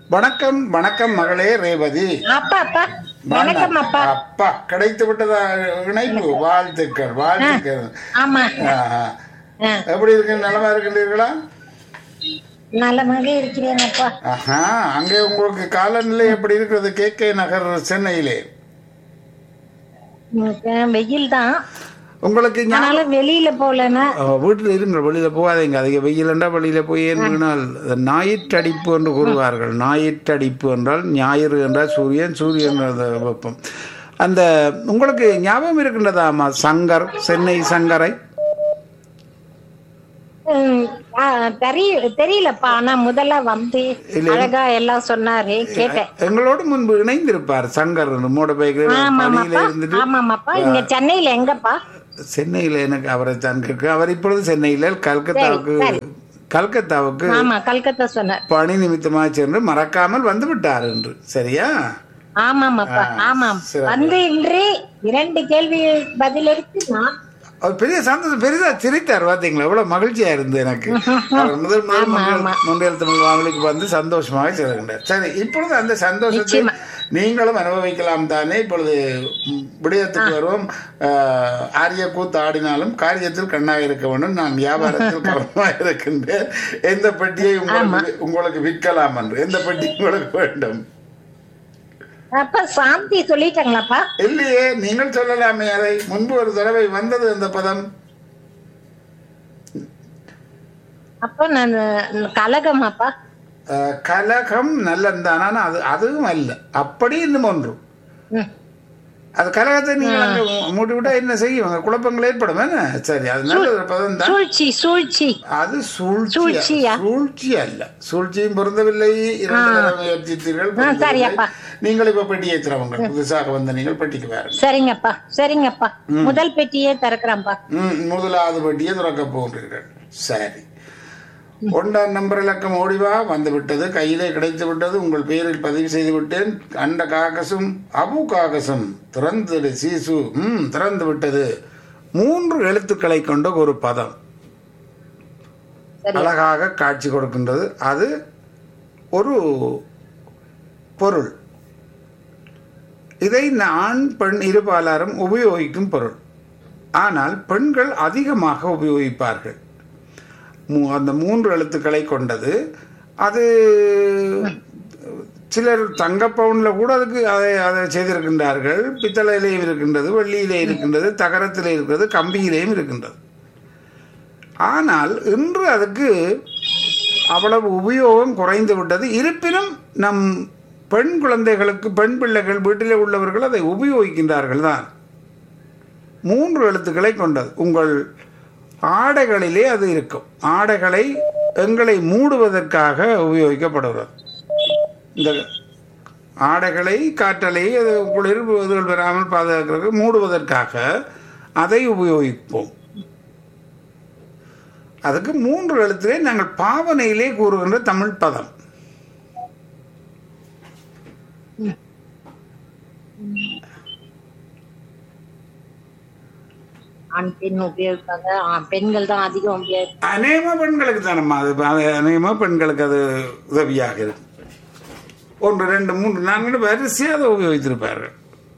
வணக்கம் வணக்கம் மகளே ரேவதி அப்பா அப்பா வணக்கம் அப்பா அப்பா கிடைத்து விட்டதா இணைப்பு வாழ்த்துக்கள் வாழ்த்துக்கள் ஆமா ஆஹா. ஆ, எப்படி இருக்கு நலமா இருக்கின்றீர்களா நலமாக இருக்கிறேன் அப்பா ஆஹா அங்கே உங்களுக்கு காலநிலை எப்படி இருக்கிறது கே கே நகர் சென்னையிலே வெயில் தான் உங்களுக்கு ஞா- ஆனாலும் வெளியில போலன்னா அஹ், வீட்டில் இருங்கள் வெளியில போகாதீங்க அதிக வெயிலண்டா வெளியில போய் ஏறினால் ஞாயிற்றடிப்பு என்று கூறுவார்கள் ஞாயிற்றடிப்பு என்றால் ஞாயிறு என்றால் சூரியன் சூரியன் என்றால் வெப்பம் அந்த உங்களுக்கு ஞாபகம் இருக்கின்றதாமா சங்கர் சென்னை சங்கரை ம், ஆ, தெரிய தெரியலப்பா ஆனா முதல்ல வந்து இல்ல. அழகா எல்லாம் சொன்னாரு கேட்டேன் எங்களோடு முன்பு இணைந்திருப்பார் சங்கர் மோட பைக்கில் பணியில ஆமாமாப்பா இருந்துட்டு ஆமாமாப்பா இங்க சென்னையில எங்கப்பா சென்னையில் எனக்கு அவரை தான் கேட்க அவர் இப்பொழுது சென்னையில் கல்கத்தாவுக்கு சரி. கல்கத்தாவுக்கு ஆமா கல்கத்தா சொன்னார் பணி நிமித்தமாக சென்று மறக்காமல் வந்து விட்டார் என்று சரியா ஆமாமாப்பா ஆமாம் சரி. வந்து இன்று இரண்டு கேள்வி பதிலளித்து நான் அவர் பெரிய சந்தோஷம் பெரிதா சிரித்தார் பார்த்தீங்களா எவ்வளவு மகிழ்ச்சியா இருந்து எனக்கு அவர் முதல் முதல் முன்னில் முன்னில் தமிழ் வானொலிக்கு வந்து சந்தோஷமாக செல்கின்றார் சரி இப்பொழுது அந்த சந்தோஷத்தை நிச்சயமா. நீங்களும் அனுபவிக்கலாம் தானே இப்பொழுது ம், விடயத்துக்கு வருவோம் ஆஹ், ஆரிய கூத்து ஆடினாலும் காரியத்தில் கண்ணாக இருக்க வேண்டும் நான் வியாபாரத்தில் கவனமாக இருக்கின்றேன் எந்த பெட்டியை உங்களுக்கு உங்களுக்கு விற்கலாம் என்று எந்த பெட்டி உங்களுக்கு வேண்டும் அப்ப சாந்தி சொல்லிட்டாங்களாப்பா இல்லையே நீங்கள் சொல்லலாமே அதை முன்பு ஒரு தடவை வந்தது அந்த பதம் அப்ப நான் கலகமாப்பா அஹ், கலகம் நல்லதுதான் ஆனா அது அதுவும் அல்ல அப்படி இன்னும் ஒன்று ம். அது கலகத்தை நீங்கள் அங்க மூடி விட்டா என்ன செய்யும் அங்க குழப்பங்கள் ஏற்படும் என்ன சரி அது நல்ல ஒரு பதம் தான் சூழ்ச்சி சூழ்ச்சி அது சூழ்ச்சி சூழ்ச்சியா? சூழ்ச்சி அல்ல சூழ்ச்சியும் பொருந்தவில்லை இரண்டு தடவை முயற்சித்தீர்கள் பொருந்தவில்லை. சரியப்பா. நீங்கள் இப்ப பெட்டி ஏற்றுறவங்க புதுசாக வந்த நீங்கள் பெட்டிக்கு பாருங்க சரிங்கப்பா சரிங்கப்பா முதல் பெட்டியே திறக்கிறேன்ப்பா ம், முதலாவது பெட்டியை திறக்க போகிறீர்கள் சரி ஒன்றாம் நம்பர் இலக்கம் ஓடிவா வந்து விட்டது கையிலே கிடைத்து விட்டது உங்கள் பெயரில் பதிவு செய்து விட்டேன் அண்ட காகசும் அபு காகசும் திறந்து சீசு ம் திறந்து விட்டது மூன்று எழுத்துக்களை கொண்ட ஒரு பதம் சரி அழகாக காட்சி கொடுக்கின்றது அது ஒரு பொருள் இதை ஆண் பெண் இருபாலாரும் உபயோகிக்கும் பொருள் ஆனால் பெண்கள் அதிகமாக உபயோகிப்பார்கள் மூ- அந்த மூன்று எழுத்துக்களை கொண்டது அது சிலர் தங்க பவுன்ல கூட அதுக்கு அதை அதை செய்திருக்கின்றார்கள் பித்தளையிலேயும் இருக்கின்றது வெள்ளியிலே இருக்கின்றது தகரத்திலே இருக்கிறது கம்பியிலேயும் இருக்கின்றது ஆனால் இன்று அதுக்கு அவ்வளவு உபயோகம் குறைந்து விட்டது இருப்பினும் நம் பெண் குழந்தைகளுக்கு பெண் பிள்ளைகள் வீட்டிலே உள்ளவர்கள் அதை உபயோகிக்கின்றார்கள் தான் மூன்று எழுத்துக்களை கொண்டது உங்கள் ஆடைகளிலே அது இருக்கும் ஆடைகளை எங்களை மூடுவதற்காக உபயோகிக்கப்படுகிறது இந்த ஆடைகளை காற்றலை அது குளிர் இதுகள் வராமல் பாதுகாக்கிறதுக்கு மூடுவதற்காக அதை உபயோகிப்போம் அதுக்கு மூன்று எழுத்திலே நாங்கள் பாவனையிலே கூறுகின்ற தமிழ் பதம் ஆண் பெண் உபயோகிப்பாங்க ஆ, பெண்கள் தான் அதிகம் உபயோகிப்பாங்க அநேகமா பெண்களுக்கு தானம்மா அது அது அநேகமா பெண்களுக்கு அது உதவியாக இருக்கு ஒன்று ரெண்டு மூன்று நான்கு வரிசையாக அதை உபயோகித்திருப்பார்கள்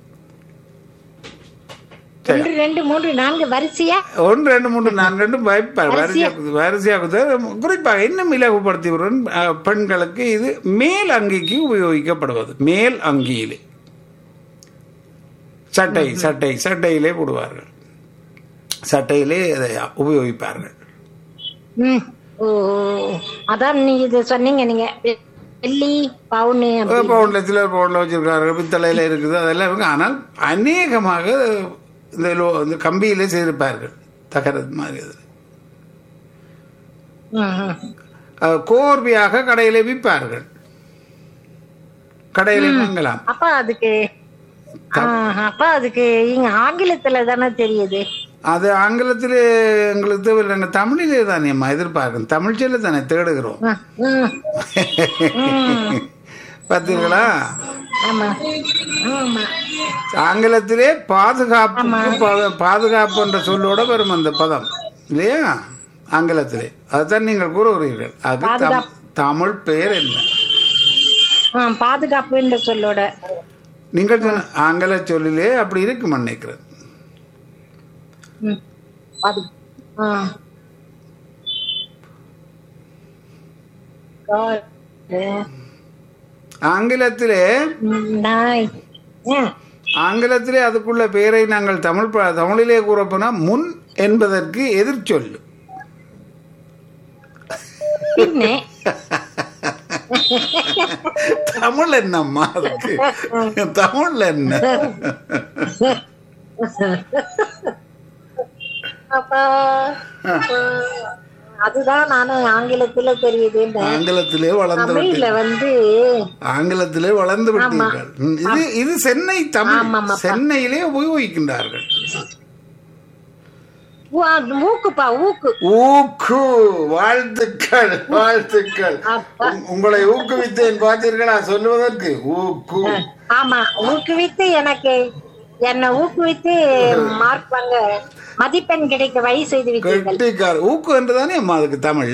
சரி ஒன்று ரெண்டு மூன்று நான்கு வரிசையா ஒன்று ரெண்டு மூன்று நான்கு ரெண்டு வைப்பார் வரிசையாக வரிசையாக குறிப்பாக இன்னும் இலகுபடுத்தி வருவன் அஹ், பெண்களுக்கு இது மேல் அங்கிக்கு உபயோகிக்கப்படுவது மேல் அங்கியிலே சட்டை சட்டை சட்டையிலே போடுவார்கள் சட்டையிலே அதை உபயோகிப்பார்கள் ம் ஓ அதான் நீங்க இது சொன்னீங்க நீங்க வெ- வெள்ளி பவுனு அப்படி. பவுண்டில் சிலர் பவுண்டில் வச்சிருக்காரு பித்தளையில் இருக்குது அதெல்லாம் இருக்கு ஆனால் அநேகமாக இந்த லோ இந்த கம்பியிலே செய்திருப்பார்கள் தகரது மாதிரி அது ம், ம். அஹ், கோர்வையாக கடையிலே விற்பார்கள் கடையிலே வாங்கலாம் அப்ப அதுக்கு ஆ, அப்ப அதுக்கு இங்க ஆங்கிலத்துல தானே தெரியுது அது ஆங்கிலத்திலே எங்களுக்கு தேவை நாங்கள் தமிழிலே தானே எதிர்பார்க்கணும் தமிழ் சொல்ல தானே தேடுகிறோம் ம், ம். பார்த்தீங்களா ஆமா ஆமா ஆங்கிலத்திலே பாதுகாப்பு பா- பாதுகாப்பு என்ற சொல்லோட வரும் அந்த பதம் இல்லையா ஆங்கிலத்திலே அதுதான் நீங்கள் கூறுகிறீர்கள் அது தம்- தமிழ் பெயர் என்ன ஆ, பாதுகாப்பு என்ற சொல்லோட நீங்கள் சொன்ன ஆங்கில சொல்லிலே அப்படி இருக்கு நினைக்கிறேன் ம், பாது ஆ. God. ஆங்கிலத்திலே ம், நாய் ம், ஆங்கிலத்திலே அதுக்குள்ள பெயரை நாங்கள் தமிழ் ப- தமிழிலே கூறப்போனா முன் என்பதற்கு எதிர்ச்சொல் பின்னே தமிழ் என்னம்மா அதுக்கு தமிழ் என்ன அப்பா அப்பா. அதுதான் நானும் ஆங்கிலத்துல தெரியுது ஆங்கிலத்திலே வளர்ந்து தமிழ்ல விட்டீர்கள் வந்து ஆங்கிலத்திலே வளர்ந்து விட்டீர்கள் ம், இது இது சென்னை தமிழ் ஆமாமாப்பா. சென்னையிலே உபயோகிக்கின்றார்கள் ஊ- அது ஊக்குப்பா ஊக்கு ஊக்கு வாழ்த்துக்கள் வாழ்த்துக்கள் அப்பா. உங்- உங்களை ஊக்குவித்தேன் பார்த்தீர்களா சொல்லுவதற்கு ஊக்கு ஆமா ஊக்குவித்து எனக்கு என்னை ஊக்குவித்து மார்க் வாங்க மதிப்பெண் கிடைக்க வழி செய்து விட்டீர்கள் கெட்டிக்கார் ஊக்கு என்றுதானே அம்மா அதுக்கு தமிழ்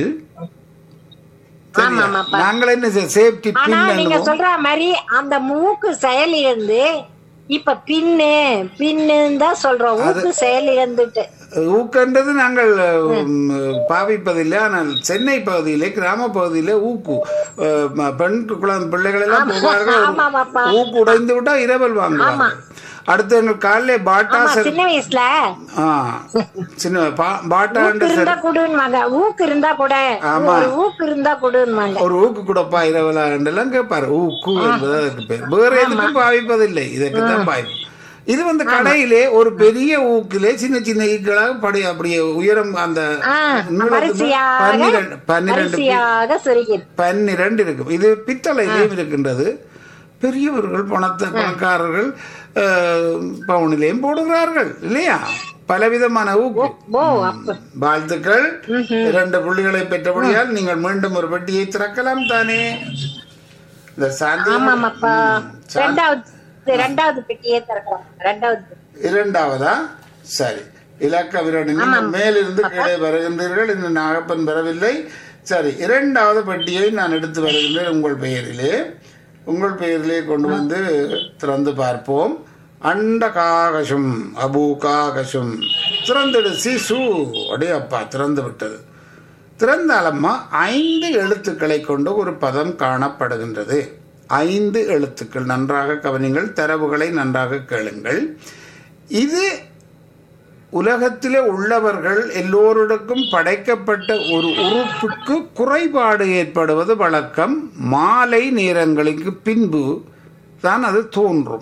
ஆமா ஆமாப்பா நாங்கள் என்ன சேஃப்டி ஆனா பின் நீங்க என்னவோம் சொல்ற மாதிரி அந்த மூக்கு செயலிழந்து இப்ப பின்னு பின்னுன்னு தான் சொல்றோம் ஊக்கு செயலிழந்துட்டு ஊக்கன்றது நாங்கள் உம், பாவிப்பதில்லை ஆனால் சென்னை பகுதியிலே கிராம பகுதியிலே ஊக்கு அஹ், ம- பெண் குழந்தை பிள்ளைகள் எல்லாம் போவார்கள் ஒரு ஆமாமாப்பா. ஊக்கு உடைந்து விட்டா இரவல் வாங்குவாங்க அடுத்து எங்கள் காலையில பாட்டா ஆமா செல்- சின்ன வயசுல ஆ சின்ன பா- பாட்டா ஊக்கு என்று இருந்தா கொடுன்னுவாங்க ஊக்கு இருந்தா கூட ஆமா. ஒரு ஊக்கு இருந்தா கொடுன்னுவாங்க ஒரு ஊக்கு கூடப்பா இரவலா என்றெல்லாம் கேட்பாரு ஊக்கு என்பது அதுக்கு பேர் வேற எதுக்கும் பாவிப்பதில்லை இதற்கு தான் பாய்ப்பு இது வந்து கடையிலே ஒரு பெரிய ஊக்கிலே சின்ன சின்ன ஈக்களாக படி அப்படியே உயரம் அந்த ஆ, நீளத்துக்கு வரிசையாக பன்னிரண்டு பன்னிரண்டு பி- வரிசையாக சொருகி பன்னிரண்டு இருக்கும் இது பித்தளையிலேயும் இருக்கின்றது பெரியவர்கள் பணத்தை பணக்காரர்கள் அஹ், பவுனிலேயும் போடுகிறார்கள் இல்லையா பலவிதமான ஊக்கு ஓ அப்ப வாழ்த்துக்கள் இரண்டு புள்ளிகளை பெற்றபடியால் நீங்கள் மீண்டும் ஒரு பெட்டியை திறக்கலாம் தானே இந்த சாந்தி ஆமாமாப்பா ரெண்டாவது ரெண்டாவது பெட்டியே திறக்கலாம் ரெண்டாவது பெட்டி. இரண்டாவதா சரி இலக்க விரடு நீங்கள் மேலிருந்து கீழே வருகின்றீர்கள் இன்னும் நாகப்பன் வரவில்லை சரி இரண்டாவது பெட்டியை நான் எடுத்து வருகின்றேன் உங்கள் பெயரிலே உங்கள் பெயரிலே கொண்டு வந்து திறந்து பார்ப்போம் அண்ட காகசம் அபு காகசம் திறந்துடு சிசு அடே அப்பா திறந்து விட்டது திறந்தாலம்மா ஐந்து எழுத்துக்களை கொண்டு ஒரு பதம் காணப்படுகின்றது ஐந்து எழுத்துக்கள் நன்றாக கவனிங்கள் தரவுகளை நன்றாக கேளுங்கள் இது உலகத்திலே உள்ளவர்கள் எல்லோருக்கும் படைக்கப்பட்ட ஒரு உறுப்புக்கு குறைபாடு ஏற்படுவது வழக்கம் மாலை நேரங்களுக்கு பின்பு தான் அது தோன்றும்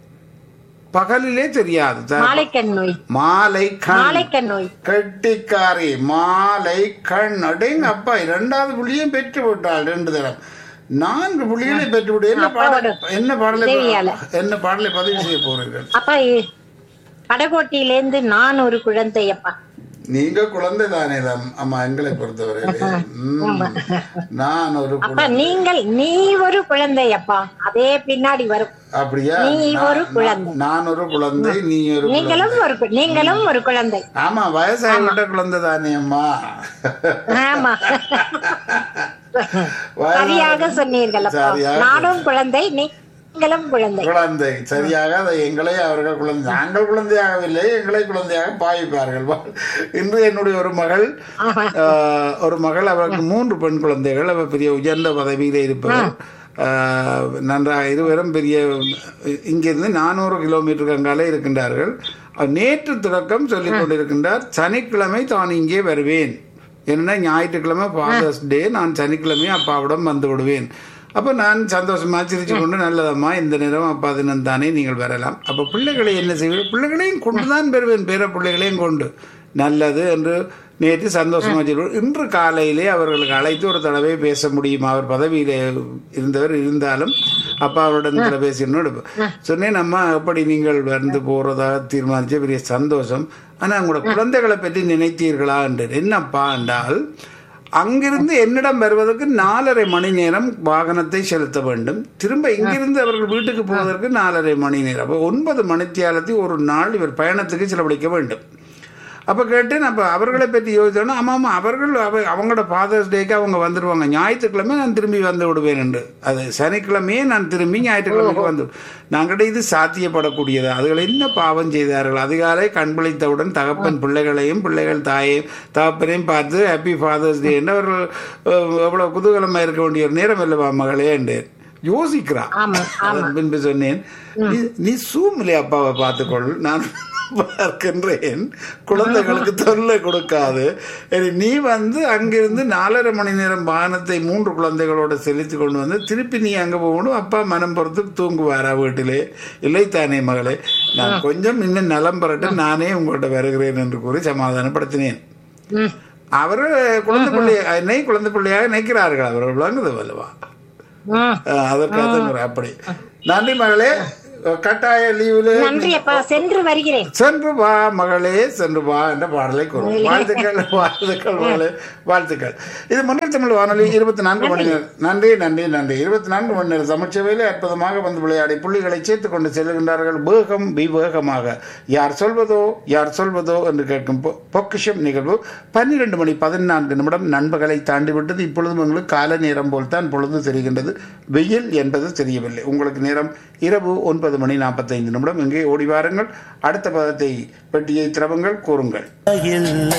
பகலிலே தெரியாது த- மாலைக்கண் நோய் மாலை கண் மாலைக்கண் நோய் கெட்டிக்காரி மாலை கண் அடேங்க அப்பா இரண்டாவது புள்ளியும் பெற்று விட்டாள் ரெண்டு தரம் நான்கு புள்ளிகளை பெற்று விட்டு என்ன பாடல் என்ன பாடலை உதவியால. என்ன பாடலை பதிவு செய்ய போறீர்கள் அப்பா இ- படகோட்டியிலேருந்து நான் ஒரு குழந்தை அப்பா நீங்க குழந்தை தானே தான் அம்மா எங்களை பொறுத்தவரையிலே ம். நான் ஒரு அப்பா குழந்தை நீங்கள் நீ ஒரு குழந்தை அப்பா அதே பின்னாடி வரும் அப்படியா நீ நான்- ஒரு குழந்தை. நான் ஒரு குழந்தை நீ ஒரு குழந்தை நீங்களும் ஒரு கு- நீங்களும் ஒரு குழந்தை ஆமா வயசாகிவிட்ட குழந்தை தானே அம்மா ஆமா வயதான- சரியாக சொன்னீர்கள் அப்பா சரியாக நானும் குழந்தை நீங்களும் குழந்தை குழந்தை சரியாக அதை எங்களை அவர்கள் குழந்தை நாங்கள் குழந்தையாகவில்லை எங்களை குழந்தையாக பாவிப்பார்கள் இன்று என்னுடைய ஒரு மகள் ஆமா. ஆஹ், ஒரு மகள் அவருக்கு மூன்று பெண் குழந்தைகள் அவர் பெரிய உயர்ந்த பதவியிலே இருப்பவர் ஆஹ், நன்றாக இருவரும் பெரிய இங்கிருந்து நானூறு கிலோமீட்டருக்கு அங்காலே இருக்கின்றார்கள் அவர் நேற்று தொடக்கம் சொல்லிக் கொண்டிருக்கின்றார் சனிக்கிழமை தான் இங்கே வருவேன் என்னன்னா ஞாயிற்றுக்கிழமை ஃபாதர்ஸ் டே நான் சனிக்கிழமை அப்பாவிடம் வந்து விடுவேன் அப்போ நான் சந்தோஷமா சிரிச்சு கொண்டு நல்லதம்மா இந்த நேரம் அப்பா தினம் தானே நீங்கள் வரலாம் அப்போ பிள்ளைகளை என்ன செய்வீர்கள் பிள்ளைகளையும் கொண்டு தான் பெறுவேன் பேர பிள்ளைகளையும் கொண்டு நல்லது என்று நேற்று சந்தோஷமா சொல்லுவோம் இன்று காலையிலே அவர்களுக்கு அழைத்து ஒரு தடவை பேச முடியும் அவர் பதவியிலே இருந்தவர் இருந்தாலும் அப்பா அவரிடம் பேசினோடு சொன்னேன் அம்மா எப்படி நீங்கள் வந்து போறதாக தீர்மானிச்ச பெரிய சந்தோஷம் ஆனா உங்களோட குழந்தைகளை பற்றி நினைத்தீர்களா என்று என்னப்பா என்றால் அங்கிருந்து என்னிடம் வருவதற்கு நாலரை மணி நேரம் வாகனத்தை செலுத்த வேண்டும் திரும்ப இங்கிருந்து அவர்கள் வீட்டுக்கு போவதற்கு நாலரை மணி நேரம் அப்போ ஒன்பது மணித்தியாலத்தை ஒரு நாள் இவர் பயணத்துக்கு செலவழிக்க வேண்டும் அப்போ கேட்டேன் அப்போ அவர்களை பற்றி யோசிச்சோன்னா ஆமாம் ஆமாம் அவர்கள் அவ அவங்களோட ஃபாதர்ஸ் டேக்கு அவங்க வந்துடுவாங்க ஞாயிற்றுக்கிழமை நான் திரும்பி வந்து விடுவேன் என்று அது சனிக்கிழமையே நான் திரும்பி ஞாயிற்றுக்கிழமைக்கு வந்து நாங்கள் இது சாத்தியப்படக்கூடியது அதுகள் என்ன பாவம் செய்தார்கள் அதிகாலை கண் விழித்தவுடன் தகப்பன் பிள்ளைகளையும் பிள்ளைகள் தாயையும் தகப்பனையும் பார்த்து ஹாப்பி ஃபாதர்ஸ் டே என்று அவர்கள் அஹ், எவ்வளவு குதூகலமாக இருக்க வேண்டிய ஒரு நேரம் அல்லவா மகளே என்றேன் யோசிக்கிறா ஆமா அதன் பின்பு சொன்னேன் "நீ- நீ சூமிலே அப்பாவை பார்த்துக்கொள் நான் பார்க்கின்றேன் குழந்தைகளுக்கு தொல்லை கொடுக்காது இனி நீ வந்து அங்கிருந்து நாலரை மணி நேரம் வாகனத்தை மூன்று குழந்தைகளோட செலுத்தி கொண்டு வந்து திருப்பி நீ அங்கே போகணும் அப்பா மனம் பொறுத்து தூங்குவாரா வீட்டிலே இல்லை தானே மகளே நான் கொஞ்சம் இன்னும் நலம் பெறட்டு நானே உங்கள்கிட்ட வருகிறேன் என்று கூறி சமாதானப்படுத்தினேன் ம். அவர்கள் குழந்தை பிள்ளை என்னை குழந்தை பிள்ளையாக நினைக்கிறார்கள் அவர்கள் விளங்குது அல்லவா ம். அஹ் அதற்காக அப்படி நன்றி மகளே கட்டாய லீவில் நன்றி அப்பா சென்று வருகிறேன் சென்று வா மகளே சென்று வா என்ற பாடலை கூறும் வாழ்த்துக்கள் வாழ்த்துக்கள் மகளே வாழ்த்துக்கள் இது முன்னில் தமிழ் வானொலி இருபத்தி நான்கு மணி நேரம் நன்றி நன்றி நன்றி இருபத்தி நான்கு மணி நேரம் தமிழ்ச்சபையிலே அற்புதமாக வந்து விளையாடி புள்ளிகளை சேர்த்து கொண்டு செல்கின்றார்கள் வேகம் விவேகமாக யார் சொல்வதோ யார் சொல்வதோ என்று கேட்கும் பொ- பொக்கிஷம் நிகழ்வு பன்னிரண்டு மணி பதினான்கு நிமிடம் நண்பகலை தாண்டி விட்டது இப்பொழுதும் உங்களுக்கு கால நேரம் போல் தான் பொழுது தெரிகின்றது வெயில் என்பது தெரியவில்லை உங்களுக்கு நேரம் இரவு ஒன்பது மணி நாற்பத்தைந்து நிமிடம் இங்கே ஓடி வாருங்கள் அடுத்த பதத்தை பெட்டியை திறவுங்கள் கூறுங்கள் இல்லை